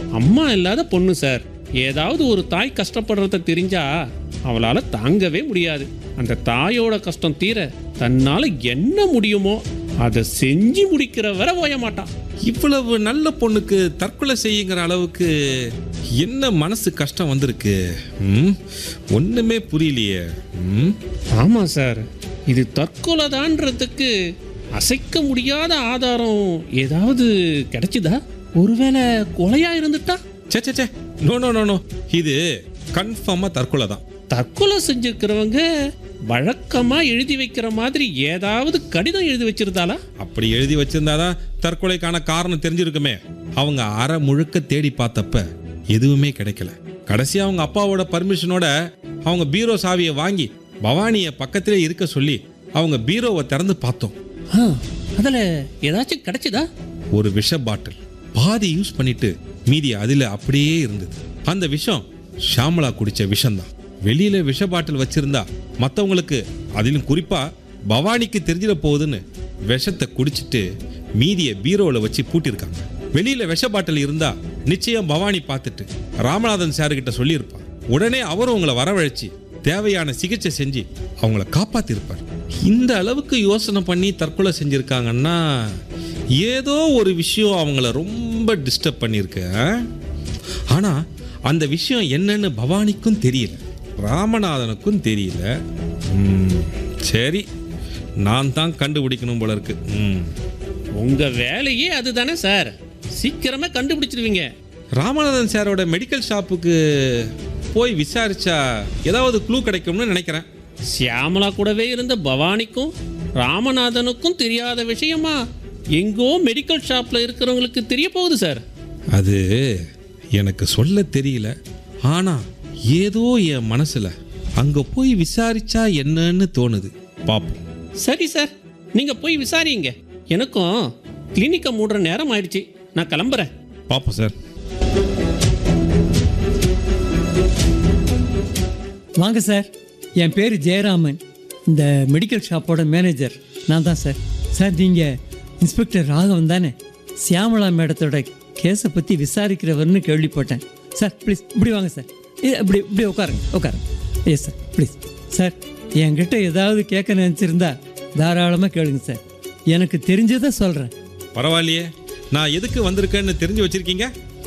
அம்மா இல்லாத பொண்ணு சார் ஏதாவது ஒரு தாய் கஷ்டப்படுறத தெரிஞ்சா அவளால தாங்கவே முடியாது அந்த தாயோட கஷ்டம் தீர தன்னால என்ன முடியுமோ அதை செஞ்சு முடிக்கிற வரை ஓய மாட்டான் இவ்வளவு நல்ல பொண்ணுக்கு தற்கொலை செய்யுங்கிற அளவுக்கு என்ன மனசு கஷ்டம் வந்திருக்கு ம் ஒண்ணுமே புரியலையே ம் ஆமா சார் இது தற்கொலை தான்றதுக்கு அசைக்க முடியாத ஆதாரம் ஏதாவது கிடைச்சுதா ஒருவேளை கொலையா இருந்துட்டா சே சே சே நோ நோ நோ நோ இது கன்ஃபார்மாக தற்கொலை தான் தற்கொலை செஞ்சிருக்கிறவங்க வழக்கமா எழுதி வைக்கிற மாதிரி ஏதாவது கடிதம் எழுதி வச்சிருந்தாளா அப்படி எழுதி வச்சிருந்தாதான் தற்கொலைக்கான காரணம் தெரிஞ்சிருக்குமே அவங்க அரை முழுக்க தேடி பார்த்தப்ப எதுவுமே கிடைக்கல கடைசியா அவங்க அப்பாவோட பர்மிஷனோட அவங்க பீரோ சாவியை வாங்கி பவானியை பக்கத்திலே இருக்க சொல்லி அவங்க பீரோவை திறந்து பார்த்தோம் ஆ, அதுல ஏதாச்சும் கிடைச்சுதா ஒரு விஷ பாட்டில் பாதி யூஸ் பண்ணிட்டு மீதி அதில் அப்படியே இருந்தது அந்த விஷம் ஷாமலா குடிச்ச விஷம்தான் வெளியில விஷ பாட்டில் வச்சிருந்தா மற்றவங்களுக்கு அதிலும் குறிப்பா பவானிக்கு தெரிஞ்சிட போகுதுன்னு விஷத்தை குடிச்சிட்டு மீதியை பீரோவில் வச்சு பூட்டியிருக்காங்க வெளியில விஷ பாட்டில் இருந்தா நிச்சயம் பவானி பார்த்துட்டு ராமநாதன் சாருக்கிட்ட சொல்லியிருப்பான் உடனே அவரும் உங்களை வரவழைச்சு தேவையான சிகிச்சை செஞ்சு அவங்கள காப்பாத்திருப்பார் இந்த அளவுக்கு யோசனை பண்ணி தற்கொலை செஞ்சிருக்காங்கன்னா ஏதோ ஒரு விஷயம் அவங்கள ரொம்ப டிஸ்டர்ப் பண்ணியிருக்கு ஆ? ஆனா அந்த விஷயம் என்னன்னு பவானிக்கும் தெரியல ராமநாதனுக்கும் தெரியல ம், சரி நான் தான் கண்டுபிடிக்கணும் போல இருக்கு ம். உங்க வேலையே அதுதானே சார் சீக்கிரமா கண்டுபிடிச்சிருவீங்க ராமநாதன் சாரோட மெடிக்கல் ஷாப்புக்கு போய் விசாரிச்சா ஏதாவது க்ளூ கிடைக்கும்னு நினைக்கிறேன் சியாமலா கூடவே இருந்த பவானிக்கும் ராமநாதனுக்கும் தெரியாத விஷயமா எங்கோ மெடிக்கல் ஷாப்ல இருக்கிறவங்களுக்கு தெரிய போகுது சார் அது எனக்கு சொல்ல தெரியல ஆனா ஏதோ என் மனசுல அங்க போய் விசாரிச்சா என்னன்னு தோணுது பாப்போம் சரி சார் நீங்க போய் விசாரிங்க எனக்கும் கிளினிக்கை மூடுற நேரம் ஆயிடுச்சு நான் கிளம்புறேன் பாப்போம் சார் வாங்க சார் என் பேர் ஜெயராமன் இந்த மெடிக்கல் ஷாப்போட மேனேஜர் நான் தான் சார் சார் நீங்கள் இன்ஸ்பெக்டர் ராகவன் தானே சியாமலா மேடத்தோட கேஸை பற்றி விசாரிக்கிறவர்னு கேள்விப்பட்டேன் சார் ப்ளீஸ் இப்படி வாங்க சார் இ- இப்படி இப்படி உட்காருங்க உட்காருங்க எஸ் சார் ப்ளீஸ் சார் என்கிட்ட ஏதாவது கேட்க நினச்சிருந்தா தாராளமாக கேளுங்க சார் எனக்கு தெரிஞ்சதை சொல்கிறேன் பரவாயில்லையே நான் எதுக்கு வந்திருக்கேன்னு தெரிஞ்சு வச்சிருக்கீங்க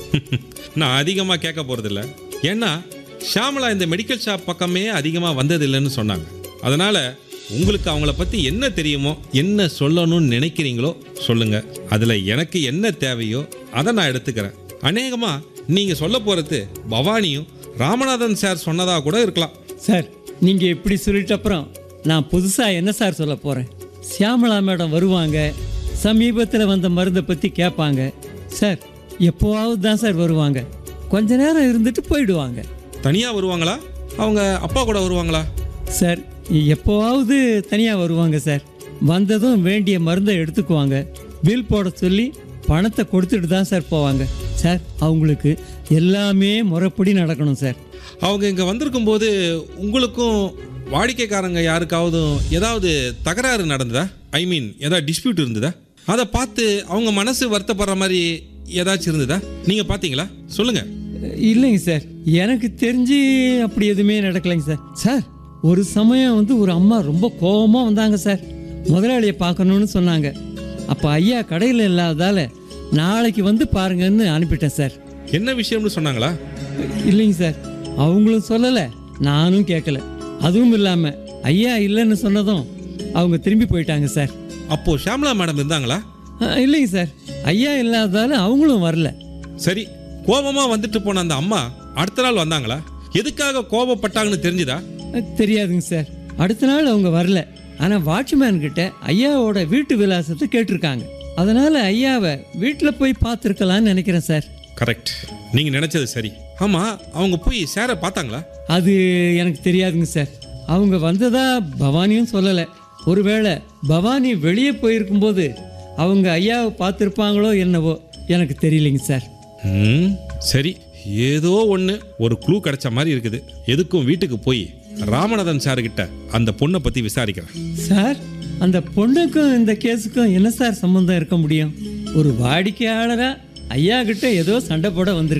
நான் அதிகமாக கேட்க போகிறதில்ல ஏன்னா ஷாமலா இந்த மெடிக்கல் ஷாப் பக்கமே அதிகமாக வந்ததில்லைன்னு சொன்னாங்க அதனால உங்களுக்கு அவங்கள பற்றி என்ன தெரியுமோ என்ன சொல்லணும்னு நினைக்கிறீங்களோ சொல்லுங்க அதில் எனக்கு என்ன தேவையோ அதை நான் எடுத்துக்கிறேன் அநேகமாக நீங்கள் சொல்ல போகிறது பவானியும் ராமநாதன் சார் சொன்னதாக கூட இருக்கலாம் சார் நீங்கள் இப்படி சொல்லிட்ட அப்புறம் நான் புதுசாக என்ன சார் சொல்ல போகிறேன் சியாமலா மேடம் வருவாங்க சமீபத்தில் வந்த மருந்தை பற்றி கேட்பாங்க சார் எப்போவாவது தான் சார் வருவாங்க கொஞ்ச நேரம் இருந்துட்டு போயிடுவாங்க தனியாக வருவாங்களா அவங்க அப்பா கூட வருவாங்களா சார் எப்போவாவது தனியாக வருவாங்க சார் வந்ததும் வேண்டிய மருந்தை எடுத்துக்குவாங்க பில் போட சொல்லி பணத்தை கொடுத்துட்டு தான் சார் போவாங்க சார் அவங்களுக்கு எல்லாமே முறைப்படி நடக்கணும் சார் அவங்க இங்கே வந்திருக்கும் போது உங்களுக்கும் வாடிக்கைக்காரங்க யாருக்காவது ஏதாவது தகராறு நடந்ததா ஐ மீன் ஏதாவது டிஸ்பியூட் இருந்ததா அதை பார்த்து அவங்க மனசு வருத்தப்படுற மாதிரி ஏதாச்சும் இருந்ததா நீங்கள் பார்த்தீங்களா சொல்லுங்கள் இல்லைங்க சார் எனக்கு தெரிஞ்சு அப்படி எதுவுமே நடக்கலைங்க சார் சார் ஒரு சமயம் வந்து ஒரு அம்மா ரொம்ப கோபமாக வந்தாங்க சார் முதலாளியை பார்க்கணுன்னு சொன்னாங்க அப்போ ஐயா கடையில் இல்லாததால நாளைக்கு வந்து பாருங்கன்னு அனுப்பிட்டேன் சார் என்ன விஷயம்னு சொன்னாங்களா இல்லைங்க சார் அவங்களும் சொல்லலை நானும் கேட்கல அதுவும் இல்லாமல் ஐயா இல்லைன்னு சொன்னதும் அவங்க திரும்பி போயிட்டாங்க சார் அப்போ ஷாம்லா மேடம் இருந்தாங்களா அஹ், இல்லைங்க சார் ஐயா இல்லாததால அவங்களும் வரல சரி கோபமா வந்துட்டு போன அந்த அம்மா அடுத்த நாள் வந்தாங்களா எதுக்காக கோபப்பட்டாங்கன்னு தெரிஞ்சுதா அஹ், தெரியாதுங்க சார் அடுத்த நாள் அவங்க வரல ஆனால் வாட்ச்மேன் கிட்ட ஐயாவோட வீட்டு விலாசத்தை கேட்டிருக்காங்க அதனால ஐயாவை வீட்டில் போய் பார்த்துருக்கலான்னு நினைக்கிறேன் சார் கரெக்ட் நீங்கள் நினச்சது சரி ஆமாம் அவங்க போய் சேரை பார்த்தாங்களா அது எனக்கு தெரியாதுங்க சார் அவங்க வந்ததா பவானியும் சொல்லலை ஒருவேளை பவானி வெளியே போயிருக்கும்போது அவங்க ஐயாவை பார்த்துருப்பாங்களோ என்னவோ எனக்கு தெரியலைங்க சார் ம் சரி ஏதோ ஒன்று ஒரு க்ளூ கிடைச்ச மாதிரி இருக்குது எதுக்கும் வீட்டுக்கு போய் ராமநாதன் சார்கிட்ட அந்த பொண்ணை பற்றி விசாரிக்கிறேன் சார் அந்த பொண்ணுக்கும் இந்த கேஸுக்கும் என்ன சார் சம்மந்தம் இருக்க முடியும் ஒரு வாடிக்கையாளராக ஐயா கிட்ட ஏதோ சண்டை போட வந்திருக்கு